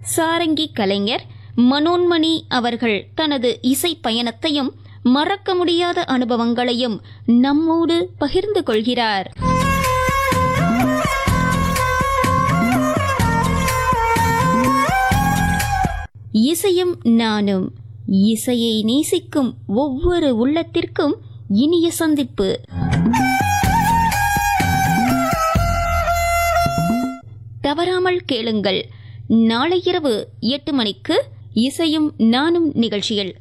சாரங்கி கலைஞர் மனோன்மணி அவர்கள் தனது இசை பயணத்தையும் மறக்க முடியாத அனுபவங்களையும் நம்மோடு பகிர்ந்து கொள்கிறார் இசையும் நானும் இசையை நேசிக்கும் ஒவ்வொரு உள்ளத்திற்கும் இனிய சந்திப்பு தவறாமல் கேளுங்கள் நாளை இரவு எட்டு மணிக்கு இசையும் நானும் நிகழ்ச்சியில்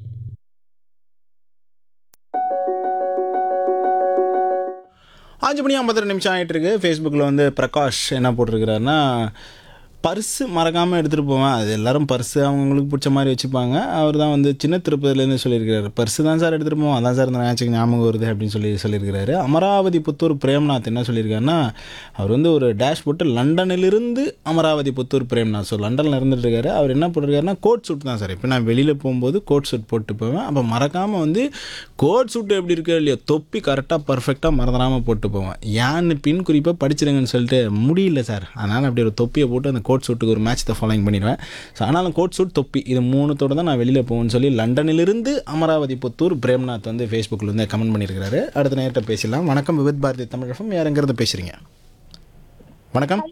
அஞ்சு மணி ஐம்பத்தெட்டு நிமிஷம் ஆகிட்டு இருக்கு ஃபேஸ்புக்கில் வந்து பிரகாஷ் என்ன போட்டிருக்கிறாருன்னா பர்ஸு மறக்காமல் எடுத்துகிட்டு போவேன் அது எல்லாரும் பர்ஸு அவங்களுக்கு பிடிச்ச மாதிரி வச்சுப்பாங்க அவர் தான் வந்து சின்ன திருப்பதிலேருந்து சொல்லியிருக்கிறாரு பர்ஸு தான் சார் எடுத்துகிட்டு போவோம் அதான் சார் இந்த ஞாயிற்றுக்கு ஞாபகம் வருது அப்படின்னு சொல்லி சொல்லியிருக்கிறாரு அமராவதி புத்தூர் பிரேம்நாத் என்ன சொல்லியிருக்காருன்னா அவர் வந்து ஒரு டேஷ் போட்டு லண்டனிலிருந்து அமராவதி புத்தூர் பிரேம்நாத் ஸோ லண்டனில் இருந்துட்டு இருக்காரு அவர் என்ன போட்டிருக்காருன்னா கோட் சூட் தான் சார் இப்போ நான் வெளியில் போகும்போது கோட் சூட் போட்டு போவேன் அப்போ மறக்காமல் வந்து கோட் சூட் எப்படி இருக்கு இல்லையோ தொப்பி கரெக்டாக பர்ஃபெக்டாக மறந்துடாமல் போட்டு போவேன் ஏன்னு பின் குறிப்பாக படிச்சிடுங்கன்னு சொல்லிட்டு முடியல சார் அதனால் அப்படி ஒரு தொப்பியை போட்டு அந்த கோட் சூட்டுக்கு ஒரு மேட்ச் தான் ஃபாலோயிங் பண்ணிடுவேன் ஸோ ஆனாலும் கோட் சூட் தொப்பி இது மூணுத்தோட தான் நான் வெளியில் போவேன்னு சொல்லி லண்டனிலிருந்து அமராவதி புத்தூர் பிரேம்நாத் வந்து ஃபேஸ்புக்கில் வந்து கமெண்ட் பண்ணியிருக்கிறாரு அடுத்த நேரத்தை பேசலாம் வணக்கம் விவித் பாரதி தமிழகம் யாருங்கிறது பேசுகிறீங்க வணக்கம்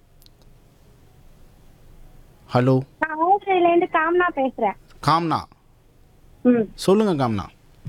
ஹலோ நான் ஓசையில இருந்து காம்னா பேசுறேன் காம்னா ம். சொல்லுங்க காம்னா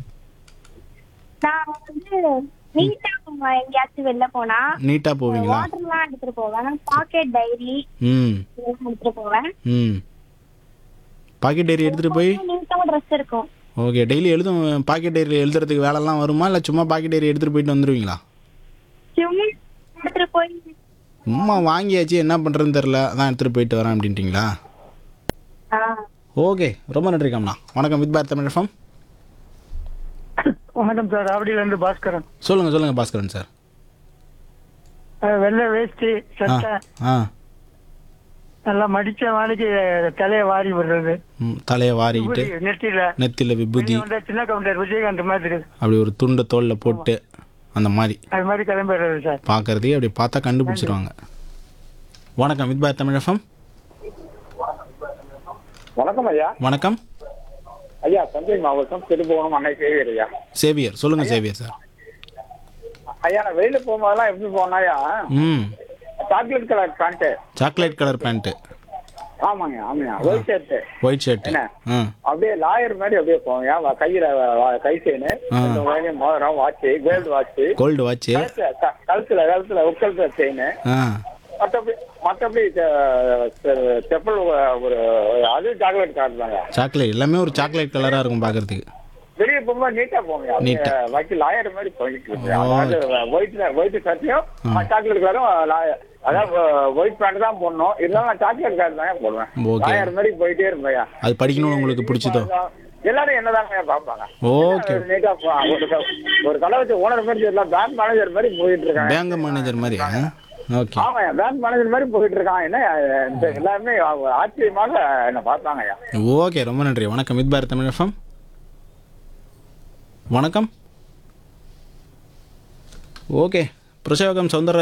நான் வந்து நீட்டா போவேன் எங்கேயாச்சும் வெளில போனா நீட்டாக போவீங்களா வாட்டர் எல்லாம் எடுத்துட்டு போவேன் பாக்கெட் டைரி ம் இதெல்லாம் எடுத்துட்டு போவேன் ம் பாக்கெட் டைரி எடுத்துகிட்டு போய் நீட்டா ட்ரெஸ் இருக்கும் ஓகே டெய்லி எழுதும் பாக்கெட் டைரியில் எழுதுறதுக்கு வேலைலாம் வருமா இல்லை சும்மா பாக்கெட் டைரி எடுத்துகிட்டு போயிட்டு வந்துடுவீங்களா சும்மா எடுத்துட்டு போய் சும்மா வாங்கியாச்சு என்ன பண்ணுறதுன்னு தெரில அதான் எடுத்துகிட்டு போயிட்டு வரேன் அப்படின்ட்டிங்களா ஆ. ஓகே ரொம்ப நன்றி காம்னா வணக்கம் வித் பார் தமிழ் எஃப்எம் வணக்கம் சார் ஆவடியில இருந்து பாஸ்கரன் சொல்லுங்கள் சொல்லுங்கள் பாஸ்கரன் சார் அஹ் வெள்ளை வேஷ்டி ஆ சட்டை ஆ நல்லா மடிச்ச மாதிரிக்கு தலையை வாரி விடுறது ம், தலையை வாரிக்கிட்டு விபூதி நெத்தியில நெத்தியில் விபூதி வெளிய வந்தா சின்ன கவுண்டர் விஜயகாந்த் மாதிரி அப்படி ஒரு துண்டை தோலில் போட்டு அந்த மாதிரி அது மாதிரி கிளம்பிடுறது சார் பார்க்கறதே அப்படி பார்த்தா கண்டுபிடிச்சிருவாங்க வணக்கம் வித் பார் தமிழ் எஃப்எம் வணக்கம் ஐயா வணக்கம் ஐயா தஞ்சை மாவட்டம் திருபுவனம் அன்னை சேவியர் ஐயா சேவியர் சொல்லுங்கள் சேவியர் சார் ஐயா நான் வெளியில போகும்போதெல்லாம் எப்படி போனாயா ம் chocolate colour pant chocolate colour pant ஆமாங்க ஆமாங்க ஒயிட் ஷர்ட் ஒயிட் ஷர்ட்டு என்ன? ஆ அப்படியே லாயர் மாதிரி அப்படியே போவேன் வா- கையில வா- வா- கை செயின் ஆ. மோதிரம் watch gold watch gold watch கழுத்துல க- கழுத்துல கழுத்துல உட்கழுத்துல செயின் ஆ மற்றபடி மற்றபடி செப்பல் ஒரு அது சாக்லேட் கலர் தாங்க சாக்லேட் எல்லாமே ஒரு சாக்லேட் கலராக இருக்கும் பார்க்கறதுக்கு வெளியே போகும்போது நீட்டா போங்க நீட்டா. வக்கி லாயர் மாதிரி போயிட்டு இருக்கு ஓ. அதாவது ஒயிட் ஒயிட் ஷர்ட்டையும் சாக்லேட் கலரும் லாயர் அதாவது ஒயிட் பேண்ட் தான் போடணும் இருந்தாலும் நான் சாக்லேட் கலர் தான் போடுவேன் Okay. லாயர் மாதிரி போயிட்டே இருப்பேன் அது படிக்கணும்னு உங்களுக்கு பிடிச்சதோ எல்லாரும் என்னதாங்க பார்ப்பாங்க ஓகே நீட்டா போ- ஒரு க- ஒரு கடை வச்சு ஓனர் மாதிரி தெரியல பேங்க் மேனேஜர் மாதிரி போயிட்டு இருக்காங்க பேங்க் மேனேஜர் மாதிரி ஓகே ஆமா பேங்க் மேனேஜர் மாதிரி போயிட்டு இருக்கான் என்ன இந்த எல்லாருமே அவங்க ஆச்சரியமாக என்ன பார்த்தாங்க ஓகே ரொம்ப நன்றி வணக்கம் வித் பாரத் தமிழ் எஃப்எம் வணக்கம் ஓகே பிரசயோகம் சௌந்தர